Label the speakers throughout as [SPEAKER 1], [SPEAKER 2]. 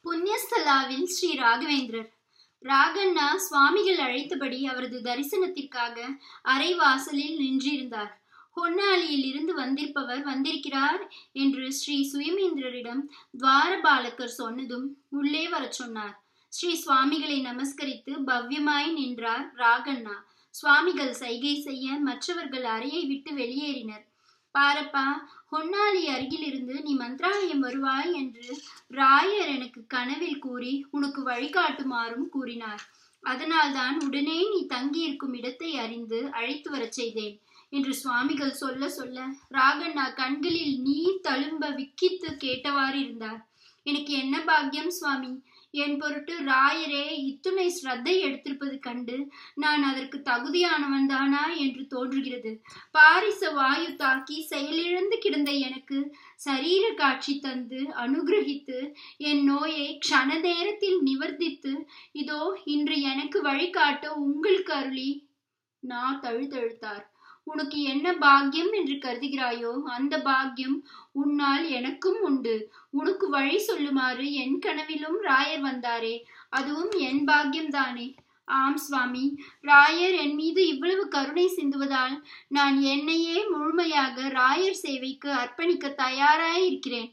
[SPEAKER 1] புண்ணியஸ்தலாவில் ஸ்ரீ ராகவேந்திரர் ராகண்ணா சுவாமிகள் அழைத்தபடி அவரது தரிசனத்திற்காக அறை வாசலில் நின்றிருந்தார் ஹொன்னாளியில் இருந்து வந்திருப்பவர் வந்திருக்கிறார் என்று ஸ்ரீ சுயமேந்திரரிடம் துவாரபாலகர் சொன்னதும் உள்ளே வரச் சொன்னார் ஸ்ரீ சுவாமிகளை நமஸ்கரித்து பவ்யமாய் நின்றார் ராகண்ணா சுவாமிகள் சைகை செய்ய மற்றவர்கள் அறையை விட்டு வெளியேறினர் பாரப்பா ஹொன்னாளி அருகிலிருந்து நீ மந்திராலயம் வருவாய் என்று ராயர் எனக்கு கனவில் கூறி உனக்கு வழிகாட்டுமாறும் கூறினார் அதனால்தான் உடனே நீ தங்கியிருக்கும் இடத்தை அறிந்து அழைத்து வரச் செய்தேன் என்று சுவாமிகள் சொல்ல சொல்ல ராகண்ணா கண்களில் நீர் தழும்ப விக்கித்து கேட்டவாறு இருந்தார் எனக்கு என்ன பாக்கியம் சுவாமி என் பொருட்டு ராயரே இத்துணை ஸ்ரத்தை எடுத்திருப்பது கண்டு நான் அதற்கு தகுதியானவன் தானா என்று தோன்றுகிறது பாரிச வாயு தாக்கி செயலிழந்து கிடந்த எனக்கு சரீர காட்சி தந்து அனுகிரகித்து என் நோயை க்ஷண நேரத்தில் நிவர்த்தித்து இதோ இன்று எனக்கு வழிகாட்ட உங்களுக்கு அருளி நான் தழுதழுத்தார் உனக்கு என்ன பாக்கியம் என்று கருதுகிறாயோ அந்த பாக்கியம் உன்னால் எனக்கும் உண்டு உனக்கு வழி சொல்லுமாறு என் கனவிலும் ராயர் வந்தாரே அதுவும் என் பாக்கியம் தானே ஆம் சுவாமி ராயர் என் மீது இவ்வளவு கருணை சிந்துவதால் நான் என்னையே முழுமையாக ராயர் சேவைக்கு அர்ப்பணிக்க தயாராய் இருக்கிறேன்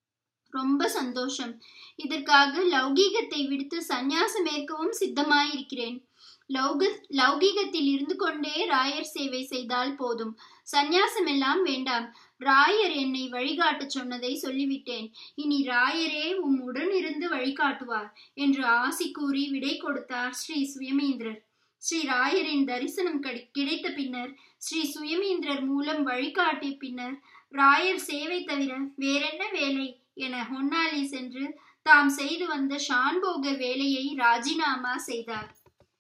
[SPEAKER 1] ரொம்ப சந்தோஷம் இதற்காக லௌகீகத்தை விடுத்து சந்நியாசம் ஏற்கவும் சித்தமாயிருக்கிறேன் லௌக லௌகீகத்தில் இருந்து கொண்டே ராயர் சேவை செய்தால் போதும் சந்நியாசம் எல்லாம் வேண்டாம் ராயர் என்னை வழிகாட்ட சொன்னதை சொல்லிவிட்டேன் இனி ராயரே உம் உடனிருந்து வழிகாட்டுவார் என்று ஆசி கூறி விடை கொடுத்தார் ஸ்ரீ சுயமேந்திரர் ஸ்ரீ ராயரின் தரிசனம் கிடைத்த பின்னர் ஸ்ரீ சுயமேந்திரர் மூலம் வழிகாட்டிய பின்னர் ராயர் சேவை தவிர வேறென்ன வேலை என ஹொன்னாலி சென்று தாம் செய்து வந்த ஷான்போக வேலையை ராஜினாமா செய்தார்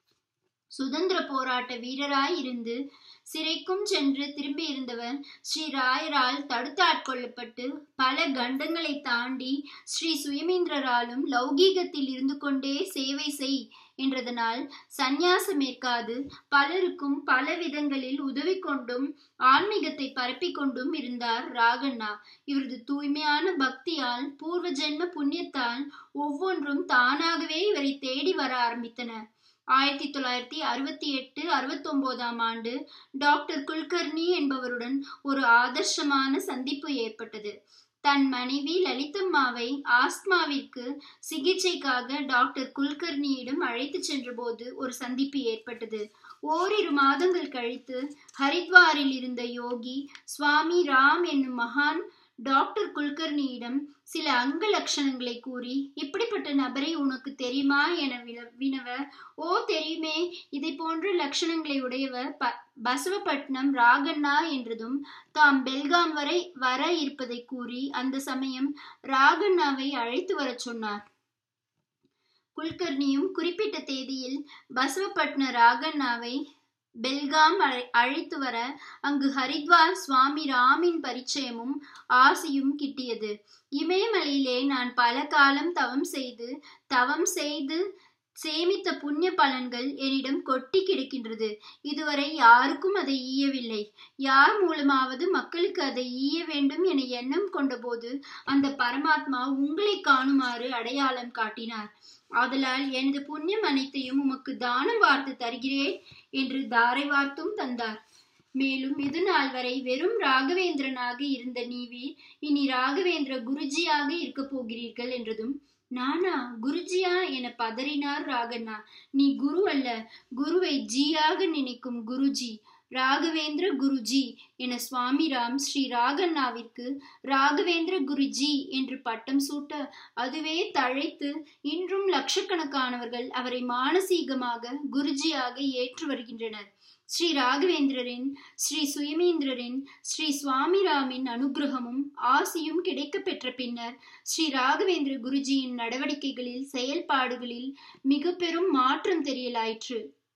[SPEAKER 1] சுதந்திர போராட்ட வீரராய் இருந்து சிறைக்கும் சென்று திரும்பி இருந்தவர் ஸ்ரீ ராயரால் தடுத்தாட்கொள்ளப்பட்டு பல கண்டங்களை தாண்டி ஸ்ரீ சுயமேந்திரராலும் லௌகீகத்தில் இருந்து கொண்டே சேவை செய் என்றதனால் சந்நியாசம் ஏற்காது பலருக்கும் பல விதங்களில் உதவி கொண்டும் ஆன்மீகத்தை பரப்பிக் கொண்டும் இருந்தார் ராகண்ணா இவரது தூய்மையான பக்தியால் பூர்வ ஜென்ம புண்ணியத்தால் ஒவ்வொன்றும் தானாகவே இவரை தேடி வர ஆரம்பித்தன ஆயிரத்தி தொள்ளாயிரத்தி அறுபத்தி எட்டு அறுபத்தி ஒன்பதாம் ஆண்டு டாக்டர் குல்கர்னி என்பவருடன் ஒரு ஆதர்ஷமான சந்திப்பு ஏற்பட்டது தன் மனைவி லலிதம்மாவை ஆஸ்மாவிற்கு சிகிச்சைக்காக டாக்டர் குல்கர்னியிடம் அழைத்து சென்றபோது ஒரு சந்திப்பு ஏற்பட்டது ஓரிரு மாதங்கள் கழித்து ஹரித்வாரில் இருந்த யோகி சுவாமி ராம் என்னும் மகான் டாக்டர் குல்கர்னியிடம் சில அங்க லட்சணங்களை கூறி இப்படிப்பட்ட நபரை உனக்கு தெரியுமா என வினவ ஓ தெரியுமே இதை போன்ற லட்சணங்களை உடையவர் ப பசவப்பட்டினம் ராகண்ணா என்றதும் தாம் பெல்காம் வரை வர இருப்பதை கூறி அந்த சமயம் ராகண்ணாவை அழைத்து வரச் சொன்னார் குல்கர்னியும் குறிப்பிட்ட தேதியில் பசவப்பட்டின ராகண்ணாவை பெல்காம் அழைத்து வர அங்கு ஹரித்வார் சுவாமி ராமின் பரிச்சயமும் ஆசியும் கிட்டியது இமயமலையிலே நான் பல காலம் தவம் செய்து தவம் செய்து சேமித்த புண்ணிய பலன்கள் என்னிடம் கொட்டி கிடக்கின்றது இதுவரை யாருக்கும் அதை ஈயவில்லை யார் மூலமாவது மக்களுக்கு அதை ஈய வேண்டும் என எண்ணம் கொண்டபோது அந்த பரமாத்மா உங்களை காணுமாறு அடையாளம் காட்டினார் ஆதலால் எனது புண்ணியம் அனைத்தையும் உமக்கு தானம் வார்த்து தருகிறேன் என்று தாரை வார்த்தும் தந்தார் மேலும் இது நாள் வரை வெறும் ராகவேந்திரனாக இருந்த நீவீர் இனி ராகவேந்திர குருஜியாக இருக்க போகிறீர்கள் என்றதும் நானா குருஜியா என பதறினார் ராகண்ணா நீ குரு அல்ல குருவை ஜியாக நினைக்கும் குருஜி ராகவேந்திர குருஜி என சுவாமி ராம் ஸ்ரீ ராகண்ணாவிற்கு ராகவேந்திர குருஜி என்று பட்டம் சூட்ட அதுவே தழைத்து இன்றும் லட்சக்கணக்கானவர்கள் அவரை மானசீகமாக குருஜியாக ஏற்று வருகின்றனர் ஸ்ரீ ராகவேந்திரரின் ஸ்ரீ சுயமேந்திரரின் ஸ்ரீ சுவாமிராமின் அனுகிரகமும் ஆசியும் கிடைக்க பெற்ற பின்னர் ஸ்ரீ ராகவேந்திர குருஜியின் நடவடிக்கைகளில் செயல்பாடுகளில் மிக பெரும் மாற்றம் தெரியலாயிற்று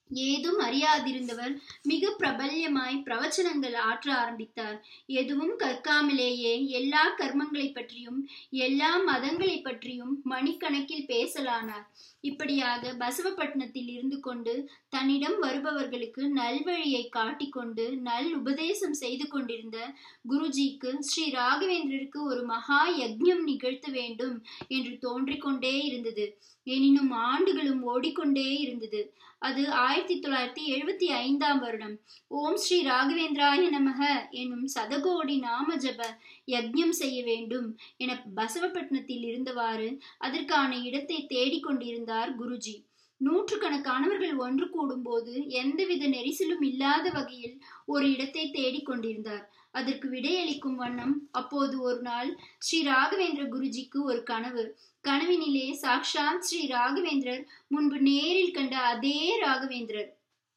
[SPEAKER 1] ஏதும் அறியாதிருந்தவர் மிக பிரபல்யமாய் பிரவச்சனங்கள் ஆற்ற ஆரம்பித்தார் எதுவும் கற்காமலேயே எல்லா கர்மங்களை பற்றியும் எல்லா மதங்களை பற்றியும் மணிக்கணக்கில் பேசலானார் இப்படியாக பசவப்பட்டினத்தில் இருந்து கொண்டு தன்னிடம் வருபவர்களுக்கு நல்வழியை காட்டிக்கொண்டு நல் உபதேசம் செய்து கொண்டிருந்த குருஜிக்கு ஸ்ரீ ராகவேந்திரருக்கு ஒரு மகா யஜ்ஞம் நிகழ்த்த வேண்டும் என்று தோன்றிக்கொண்டே இருந்தது எனினும் ஆண்டுகளும் ஓடிக்கொண்டே இருந்தது அது ஆயிரத்தி தொள்ளாயிரத்தி எழுபத்தி ஐந்தாம் வருடம் ஓம் ஸ்ரீ ராகவேந்திராய நமக என்னும் சதகோடி நாம ஜப யஜ்ஞம் செய்ய வேண்டும் என பசவப்பட்டினத்தில் இருந்தவாறு அதற்கான இடத்தை தேடிக்கொண்டிருந்தார் குருஜி நூற்றுக்கணக்கானவர்கள் ஒன்று கூடும்போது எந்தவித நெரிசலும் இல்லாத வகையில் ஒரு இடத்தை தேடிக்கொண்டிருந்தார் அதற்கு விடையளிக்கும் வண்ணம் அப்போது ஒரு நாள் ஸ்ரீ ராகவேந்திர குருஜிக்கு ஒரு கனவு கனவினிலே சாக்ஷாத் ஸ்ரீ ராகவேந்திரர் முன்பு நேரில் கண்ட அதே ராகவேந்திரர்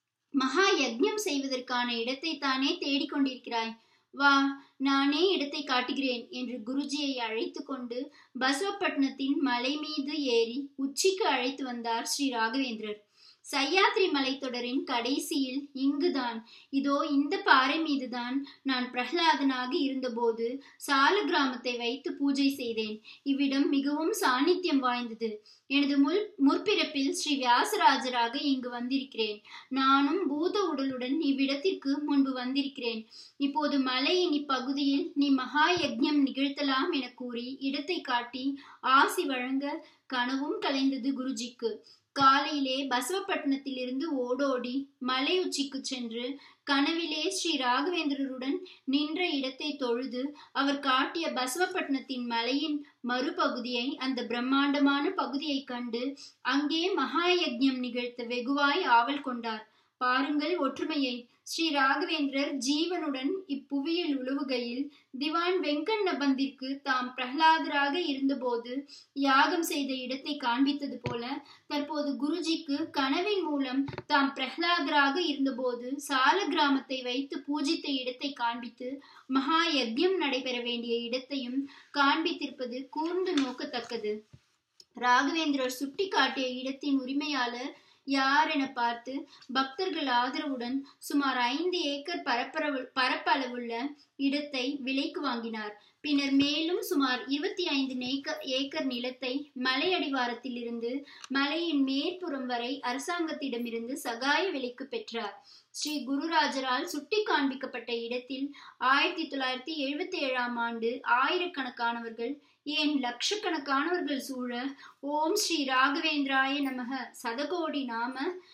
[SPEAKER 1] மகா யஜ்ஞம் செய்வதற்கான இடத்தை தானே தேடிக்கொண்டிருக்கிறாய் வா நானே இடத்தை காட்டுகிறேன் என்று குருஜியை அழைத்து கொண்டு பசவப்பட்டினத்தின் மலை மீது ஏறி உச்சிக்கு அழைத்து வந்தார் ஸ்ரீ ராகவேந்திரர் சய்யாத்ரி மலைத்தொடரின் கடைசியில் இங்குதான் இதோ இந்த பாறை மீதுதான் நான் பிரகலாதனாக இருந்தபோது சால கிராமத்தை வைத்து பூஜை செய்தேன் இவ்விடம் மிகவும் சாநித்தியம் வாய்ந்தது எனது முல் முற்பிறப்பில் ஸ்ரீ வியாசராஜராக இங்கு வந்திருக்கிறேன் நானும் பூத உடலுடன் இவ்விடத்திற்கு முன்பு வந்திருக்கிறேன் இப்போது மலையின் இப்பகுதியில் நீ மகா யஜ்ஞம் நிகழ்த்தலாம் என கூறி இடத்தை காட்டி ஆசி வழங்க கனவும் கலைந்தது குருஜிக்கு காலையிலே பசவப்பட்டினத்தில் இருந்து ஓடோடி மலை உச்சிக்கு சென்று கனவிலே ஸ்ரீ ராகவேந்திரருடன் நின்ற இடத்தை தொழுது அவர் காட்டிய பசவப்பட்டினத்தின் மலையின் மறுபகுதியை அந்த பிரம்மாண்டமான பகுதியை கண்டு அங்கே மகா யஜ்ஞம் நிகழ்த்த வெகுவாய் ஆவல் கொண்டார் பாருங்கள் ஒற்றுமையை ஸ்ரீ ராகவேந்திரர் ஜீவனுடன் இப்புவியில் உழுவுகையில் திவான் வெங்கண்ண பந்திற்கு தாம் பிரகலாதராக இருந்தபோது யாகம் செய்த இடத்தை காண்பித்தது போல தற்போது குருஜிக்கு கனவின் மூலம் தாம் பிரகலாதராக இருந்தபோது சால கிராமத்தை வைத்து பூஜித்த இடத்தை காண்பித்து மகா யஜ்யம் நடைபெற வேண்டிய இடத்தையும் காண்பித்திருப்பது கூர்ந்து நோக்கத்தக்கது ராகவேந்திரர் சுட்டி காட்டிய இடத்தின் உரிமையாளர் யார் என பார்த்து பக்தர்கள் ஆதரவுடன் சுமார் ஐந்து ஏக்கர் பரப்பரவு பரப்பளவுள்ள இடத்தை விலைக்கு வாங்கினார் பின்னர் மேலும் சுமார் இருபத்தி ஐந்து ஏக்கர் நிலத்தை மலை அடிவாரத்தில் இருந்து மலையின் மேற்புறம் வரை அரசாங்கத்திடமிருந்து சகாய விலைக்கு பெற்றார் ஸ்ரீ குருராஜரால் சுட்டி காண்பிக்கப்பட்ட இடத்தில் ஆயிரத்தி தொள்ளாயிரத்தி எழுபத்தி ஏழாம் ஆண்டு ஆயிரக்கணக்கானவர்கள் ஏன் லட்சக்கணக்கானவர்கள் சூழ ஓம் ஸ்ரீ ராகவேந்திராய நமக சதகோடி நாம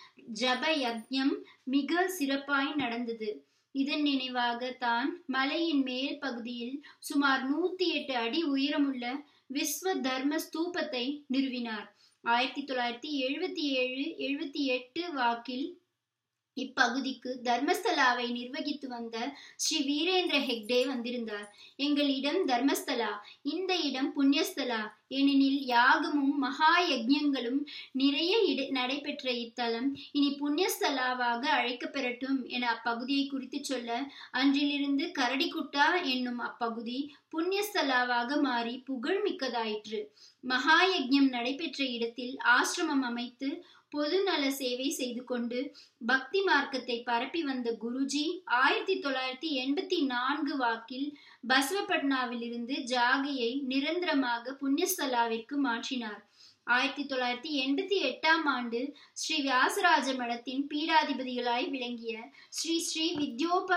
[SPEAKER 1] ஜப யஜ்யம் மிக சிறப்பாய் நடந்தது இதன் நினைவாக தான் மலையின் மேல் பகுதியில் சுமார் நூத்தி எட்டு அடி உயரமுள்ள விஸ்வ தர்ம ஸ்தூபத்தை நிறுவினார் ஆயிரத்தி தொள்ளாயிரத்தி எழுபத்தி ஏழு எழுபத்தி எட்டு வாக்கில் இப்பகுதிக்கு தர்மஸ்தலாவை நிர்வகித்து வந்த ஸ்ரீ வீரேந்திர ஹெக்டே வந்திருந்தார் எங்கள் இடம் தர்மஸ்தலா இந்த இடம் புண்ணியஸ்தலா ஏனெனில் யாகமும் மகா யஜ்யங்களும் நிறைய இட நடைபெற்ற இத்தலம் இனி புண்ணியஸ்தலாவாக அழைக்கப்பெறட்டும் என அப்பகுதியை குறித்து சொல்ல அன்றிலிருந்து கரடிக்குட்டா என்னும் அப்பகுதி புண்ணியஸ்தலாவாக மாறி புகழ் மிக்கதாயிற்று மகா யஜ்யம் நடைபெற்ற இடத்தில் ஆசிரமம் அமைத்து பொது நல சேவை செய்து கொண்டு பக்தி மார்க்கத்தை பரப்பி வந்த குருஜி ஆயிரத்தி தொள்ளாயிரத்தி எண்பத்தி நான்கு வாக்கில் பசவப்பட்னாவில் இருந்து ஜாகையை நிரந்தரமாக புண்ணியஸ்தலாவிற்கு மாற்றினார் ஆயிரத்தி தொள்ளாயிரத்தி எண்பத்தி எட்டாம் ஆண்டு ஸ்ரீ வியாசராஜ மடத்தின் பீடாதிபதிகளாய் விளங்கிய ஸ்ரீ ஸ்ரீ வித்யோப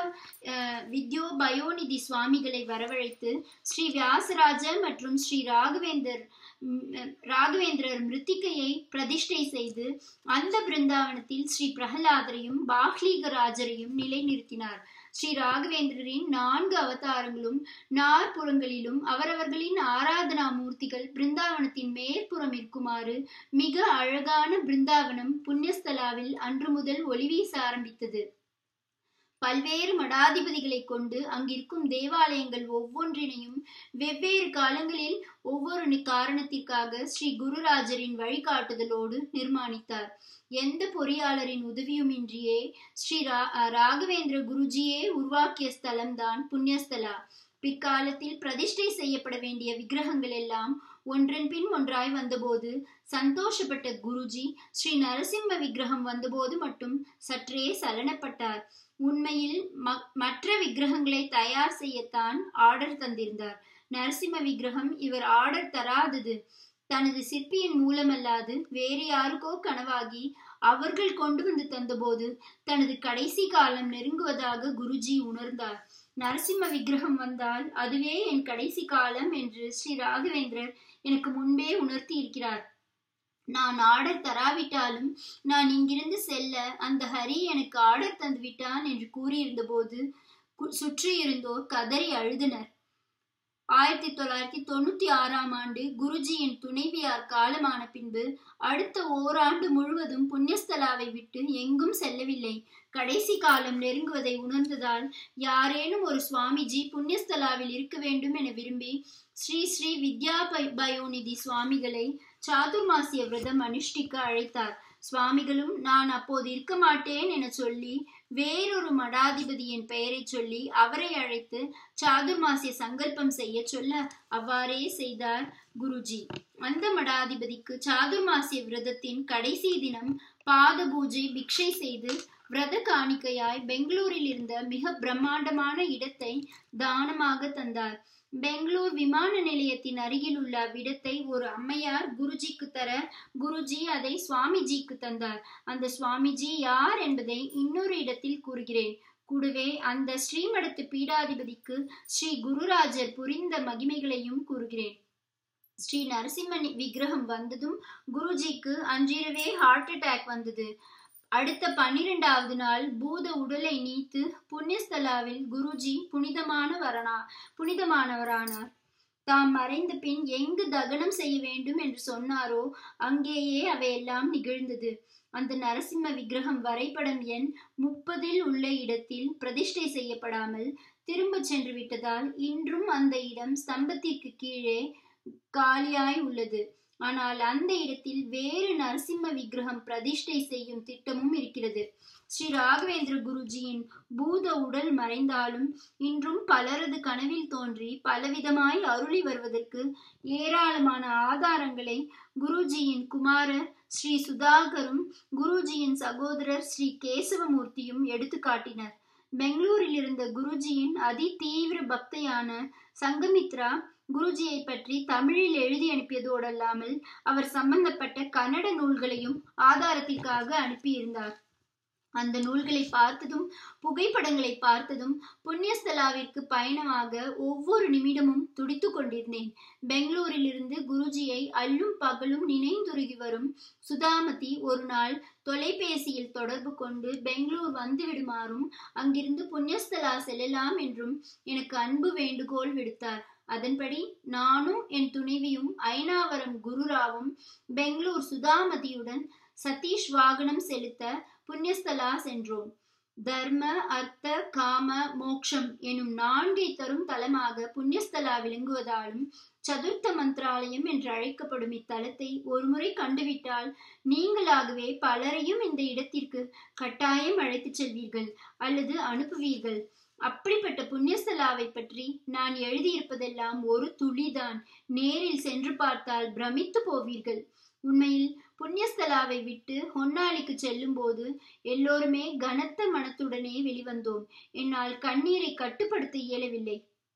[SPEAKER 1] வித்யோபயோநிதி சுவாமிகளை வரவழைத்து ஸ்ரீ வியாசராஜ மற்றும் ஸ்ரீ ராகவேந்தர் ராகவேந்திரர் மிருத்திகையை பிரதிஷ்டை செய்து அந்த பிருந்தாவனத்தில் ஸ்ரீ பிரகலாதரையும் பாக்லீகராஜரையும் நிலைநிறுத்தினார் ஸ்ரீ ராகவேந்திரரின் நான்கு அவதாரங்களும் நாற்புறங்களிலும் அவரவர்களின் ஆராதனா மூர்த்திகள் பிருந்தாவனத்தின் மேற்புறம் இருக்குமாறு மிக அழகான பிருந்தாவனம் புண்ணியஸ்தலாவில் அன்று முதல் ஒளிவீச ஆரம்பித்தது பல்வேறு மடாதிபதிகளை கொண்டு அங்கிருக்கும் தேவாலயங்கள் ஒவ்வொன்றினையும் வெவ்வேறு காலங்களில் ஒவ்வொரு காரணத்திற்காக ஸ்ரீ குருராஜரின் வழிகாட்டுதலோடு நிர்மாணித்தார் எந்த பொறியாளரின் உதவியுமின்றியே ஸ்ரீ ரா ராகவேந்திர குருஜியே உருவாக்கிய ஸ்தலம்தான் புண்ணியஸ்தலா பிற்காலத்தில் பிரதிஷ்டை செய்யப்பட வேண்டிய விக்கிரகங்கள் எல்லாம் ஒன்றன் பின் ஒன்றாய் வந்தபோது சந்தோஷப்பட்ட குருஜி ஸ்ரீ நரசிம்ம விக்கிரகம் வந்தபோது மட்டும் சற்றே சலனப்பட்டார் உண்மையில் மற்ற விக்கிரகங்களை தயார் செய்யத்தான் ஆர்டர் தந்திருந்தார் நரசிம்ம விக்கிரகம் இவர் ஆர்டர் தராதது தனது சிற்பியின் மூலமல்லாது வேறு யாருக்கோ கனவாகி அவர்கள் கொண்டு வந்து தந்தபோது தனது கடைசி காலம் நெருங்குவதாக குருஜி உணர்ந்தார் நரசிம்ம விக்கிரகம் வந்தால் அதுவே என் கடைசி காலம் என்று ஸ்ரீ ராகவேந்திரர் எனக்கு முன்பே உணர்த்தி இருக்கிறார் நான் ஆர்டர் தராவிட்டாலும் நான் இங்கிருந்து செல்ல அந்த ஹரி எனக்கு ஆர்டர் தந்து விட்டான் என்று கூறியிருந்த போது சுற்றி இருந்தோர் கதறி அழுதனர் ஆயிரத்தி தொள்ளாயிரத்தி தொண்ணூத்தி ஆறாம் ஆண்டு குருஜியின் துணைவியார் காலமான பின்பு அடுத்த ஓராண்டு முழுவதும் புண்ணியஸ்தலாவை விட்டு எங்கும் செல்லவில்லை கடைசி காலம் நெருங்குவதை உணர்ந்ததால் யாரேனும் ஒரு சுவாமிஜி புண்ணியஸ்தலாவில் இருக்க வேண்டும் என விரும்பி ஸ்ரீ ஸ்ரீ வித்யா பயோநிதி சுவாமிகளை சாதுர்மாசிய விரதம் அனுஷ்டிக்க அழைத்தார் சுவாமிகளும் நான் அப்போது இருக்க மாட்டேன் என சொல்லி வேறொரு மடாதிபதியின் பெயரை சொல்லி அவரை அழைத்து சாதுர்மாசிய சங்கல்பம் செய்ய சொல்ல அவ்வாறே செய்தார் குருஜி அந்த மடாதிபதிக்கு சாதுர்மாசிய விரதத்தின் கடைசி தினம் பாத பூஜை பிக்ஷை செய்து விரத காணிக்கையாய் பெங்களூரில் இருந்த மிக பிரம்மாண்டமான இடத்தை தானமாக தந்தார் பெங்களூர் விமான நிலையத்தின் அருகில் உள்ள அவ்விடத்தை ஒரு அம்மையார் குருஜிக்கு தர குருஜி அதை சுவாமிஜிக்கு தந்தார் அந்த சுவாமிஜி யார் என்பதை இன்னொரு இடத்தில் கூறுகிறேன் கூடவே அந்த ஸ்ரீமடத்து பீடாதிபதிக்கு ஸ்ரீ குருராஜர் புரிந்த மகிமைகளையும் கூறுகிறேன் ஸ்ரீ நரசிம்மன் விக்கிரகம் வந்ததும் குருஜிக்கு அன்றிரவே ஹார்ட் அட்டாக் வந்தது அடுத்த பன்னிரெண்டாவது நாள் பூத உடலை நீத்து புண்ணியஸ்தலாவில் குருஜி புனிதமானவரனா புனிதமானவரானார் தாம் மறைந்த பின் எங்கு தகனம் செய்ய வேண்டும் என்று சொன்னாரோ அங்கேயே அவையெல்லாம் நிகழ்ந்தது அந்த நரசிம்ம விக்கிரகம் வரைபடம் எண் முப்பதில் உள்ள இடத்தில் பிரதிஷ்டை செய்யப்படாமல் திரும்ப சென்று விட்டதால் இன்றும் அந்த இடம் ஸ்தம்பத்திற்கு கீழே காலியாய் உள்ளது ஆனால் அந்த இடத்தில் வேறு நரசிம்ம விக்கிரகம் பிரதிஷ்டை செய்யும் திட்டமும் இருக்கிறது ஸ்ரீ ராகவேந்திர குருஜியின் பூத உடல் மறைந்தாலும் இன்றும் பலரது கனவில் தோன்றி பலவிதமாய் அருளி வருவதற்கு ஏராளமான ஆதாரங்களை குருஜியின் குமாரர் ஸ்ரீ சுதாகரும் குருஜியின் சகோதரர் ஸ்ரீ கேசவமூர்த்தியும் எடுத்து காட்டினர் பெங்களூரில் இருந்த குருஜியின் அதி தீவிர பக்தையான சங்கமித்ரா குருஜியை பற்றி தமிழில் எழுதி அனுப்பியதோடல்லாமல் அவர் சம்பந்தப்பட்ட கன்னட நூல்களையும் ஆதாரத்திற்காக அனுப்பியிருந்தார் அந்த நூல்களை பார்த்ததும் புகைப்படங்களை பார்த்ததும் புண்ணியஸ்தலாவிற்கு பயணமாக ஒவ்வொரு நிமிடமும் துடித்து கொண்டிருந்தேன் பெங்களூரில் இருந்து குருஜியை அல்லும் பகலும் நினைந்துருகி வரும் சுதாமதி ஒரு நாள் தொலைபேசியில் தொடர்பு கொண்டு பெங்களூர் வந்து விடுமாறும் அங்கிருந்து புண்ணியஸ்தலா செல்லலாம் என்றும் எனக்கு அன்பு வேண்டுகோள் விடுத்தார் அதன்படி நானும் என் துணைவியும் ஐனாவரம் குருராவும் பெங்களூர் சுதாமதியுடன் சதீஷ் வாகனம் செலுத்த புண்ணியஸ்தலா சென்றோம் தர்ம அர்த்த காம மோக்ஷம் எனும் நான்கை தரும் தலமாக புண்ணியஸ்தலா விளங்குவதாலும் சதுர்த்த மந்திராலயம் என்று அழைக்கப்படும் இத்தலத்தை ஒருமுறை கண்டுவிட்டால் நீங்களாகவே பலரையும் இந்த இடத்திற்கு கட்டாயம் அழைத்துச் செல்வீர்கள் அல்லது அனுப்புவீர்கள் அப்படிப்பட்ட புண்ணியஸ்தலாவை பற்றி நான் எழுதியிருப்பதெல்லாம் ஒரு துளிதான் நேரில் சென்று பார்த்தால் பிரமித்து போவீர்கள் உண்மையில் புண்ணியஸ்தலாவை விட்டு ஹொன்னாளிக்கு செல்லும் போது எல்லோருமே கனத்த மனத்துடனே வெளிவந்தோம் என்னால் கண்ணீரை கட்டுப்படுத்த இயலவில்லை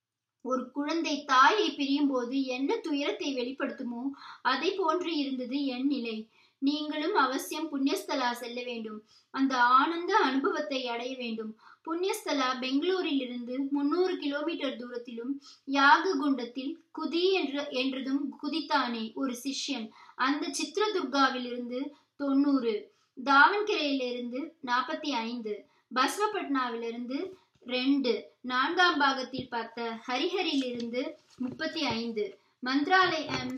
[SPEAKER 1] ஒரு குழந்தை தாயை பிரியும் போது என்ன துயரத்தை வெளிப்படுத்துமோ அதை போன்று இருந்தது என் நிலை நீங்களும் அவசியம் புண்ணியஸ்தலா செல்ல வேண்டும் அந்த ஆனந்த அனுபவத்தை அடைய வேண்டும் புண்ணியஸ்தலா பெங்களூரில் இருந்து முன்னூறு கிலோமீட்டர் தூரத்திலும் யாககுண்டத்தில் குதி என்ற என்றதும் குதித்தானே ஒரு சிஷ்யன் அந்த சித்ரதுர்காவில் இருந்து தொண்ணூறு தாவன்கரையிலிருந்து நாற்பத்தி ஐந்து பஸ்வபட்னாவிலிருந்து ரெண்டு நான்காம் பாகத்தில் பார்த்த ஹரிஹரிலிருந்து முப்பத்தி ஐந்து மந்த்ராலயம்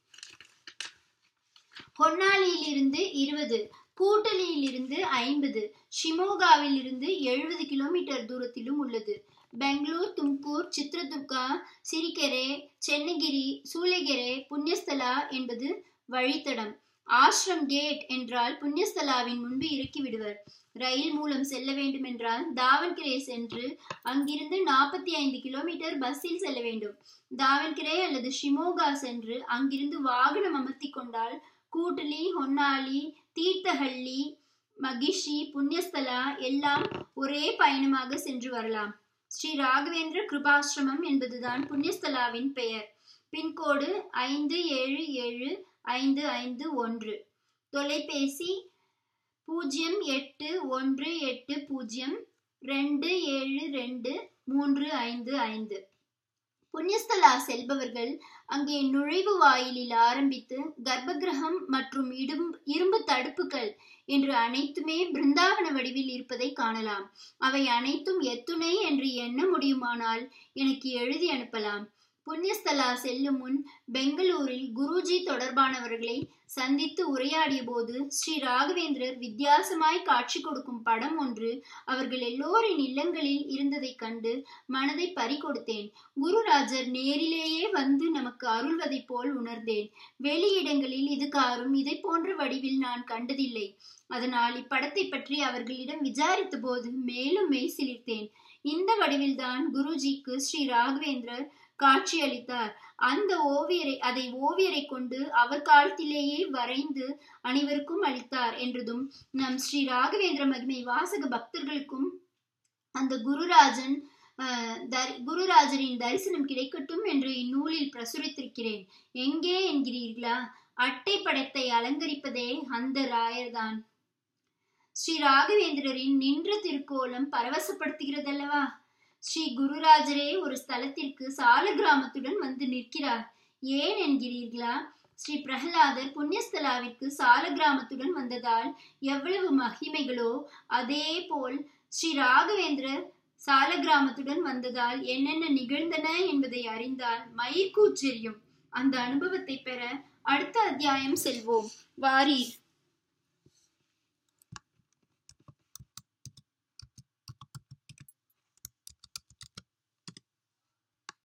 [SPEAKER 1] ஹொன்னாலியில் இருந்து இருபது கூட்டலியில் இருந்து ஐம்பது ஷிமோகாவில் இருந்து எழுபது கிலோமீட்டர் தூரத்திலும் உள்ளது பெங்களூர் தும்கூர் சித்ரதுர்கா சிரிகெரே சென்னகிரி சூளகிரே புண்ணியஸ்தலா என்பது வழித்தடம் ஆஷ்ரம் கேட் என்றால் புண்ணியஸ்தலாவின் முன்பு இறக்கி விடுவர் ரயில் மூலம் செல்ல வேண்டும் என்றால் தாவன்கிரே சென்று அங்கிருந்து நாற்பத்தி ஐந்து கிலோமீட்டர் பஸ்ஸில் செல்ல வேண்டும் தாவன்கிரே அல்லது ஷிமோகா சென்று அங்கிருந்து வாகனம் அமர்த்தி கொண்டால் கூட்டலி ஹொன்னாலி தீர்த்தஹள்ளி மகிஷி புண்ணியஸ்தலா எல்லாம் ஒரே பயணமாக சென்று வரலாம் ஸ்ரீ ராகவேந்திர கிருபாசிரமம் என்பதுதான் புண்ணியஸ்தலாவின் பெயர் பின்கோடு ஐந்து ஏழு ஏழு ஐந்து ஐந்து ஒன்று தொலைபேசி பூஜ்ஜியம் எட்டு ஒன்று எட்டு பூஜ்ஜியம் ரெண்டு ஏழு ரெண்டு மூன்று ஐந்து ஐந்து புண்ணியஸ்தலா செல்பவர்கள் அங்கே நுழைவு வாயிலில் ஆரம்பித்து கர்ப்பகிரகம் மற்றும் இடும் இரும்பு தடுப்புகள் என்று அனைத்துமே பிருந்தாவன வடிவில் இருப்பதை காணலாம் அவை அனைத்தும் எத்துணை என்று எண்ண முடியுமானால் எனக்கு எழுதி அனுப்பலாம் புண்ணியஸ்தலா செல்லும் முன் பெங்களூரில் குருஜி தொடர்பானவர்களை சந்தித்து உரையாடிய போது ஸ்ரீ ராகவேந்திரர் வித்தியாசமாய் காட்சி கொடுக்கும் படம் ஒன்று அவர்கள் எல்லோரின் இல்லங்களில் இருந்ததைக் கண்டு மனதை பறிகொடுத்தேன் குருராஜர் நேரிலேயே வந்து நமக்கு அருள்வதைப் போல் உணர்ந்தேன் வெளியிடங்களில் இதுகாரும் இதை போன்ற வடிவில் நான் கண்டதில்லை அதனால் இப்படத்தை பற்றி அவர்களிடம் விசாரித்த போது மேலும் மெய் சிலிர்த்தேன் இந்த வடிவில்தான் குருஜிக்கு ஸ்ரீ ராகவேந்திரர் காட்சியளித்தார் அந்த ஓவியரை அதை ஓவியரை கொண்டு அவர் காலத்திலேயே வரைந்து அனைவருக்கும் அளித்தார் என்றதும் நம் ஸ்ரீ ராகவேந்திர மகிமை வாசக பக்தர்களுக்கும் அந்த குருராஜன் குருராஜரின் தரிசனம் கிடைக்கட்டும் என்று இந்நூலில் பிரசுரித்திருக்கிறேன் எங்கே என்கிறீர்களா அட்டை படத்தை அலங்கரிப்பதே அந்த ராயர்தான் ஸ்ரீ ராகவேந்திரரின் நின்ற திருக்கோலம் பரவசப்படுத்துகிறதல்லவா ஸ்ரீ குருராஜரே ஒரு ஸ்தலத்திற்கு சால கிராமத்துடன் வந்து நிற்கிறார் ஏன் என்கிறீர்களா ஸ்ரீ பிரகலாதர் புண்ணியஸ்தலாவிற்கு சால கிராமத்துடன் வந்ததால் எவ்வளவு மகிமைகளோ அதே போல் ஸ்ரீ ராகவேந்திரர் சால கிராமத்துடன் வந்ததால் என்னென்ன நிகழ்ந்தன என்பதை அறிந்தால் மயிர்கூச்செறியும் அந்த அனுபவத்தை பெற அடுத்த அத்தியாயம் செல்வோம் வாரீர்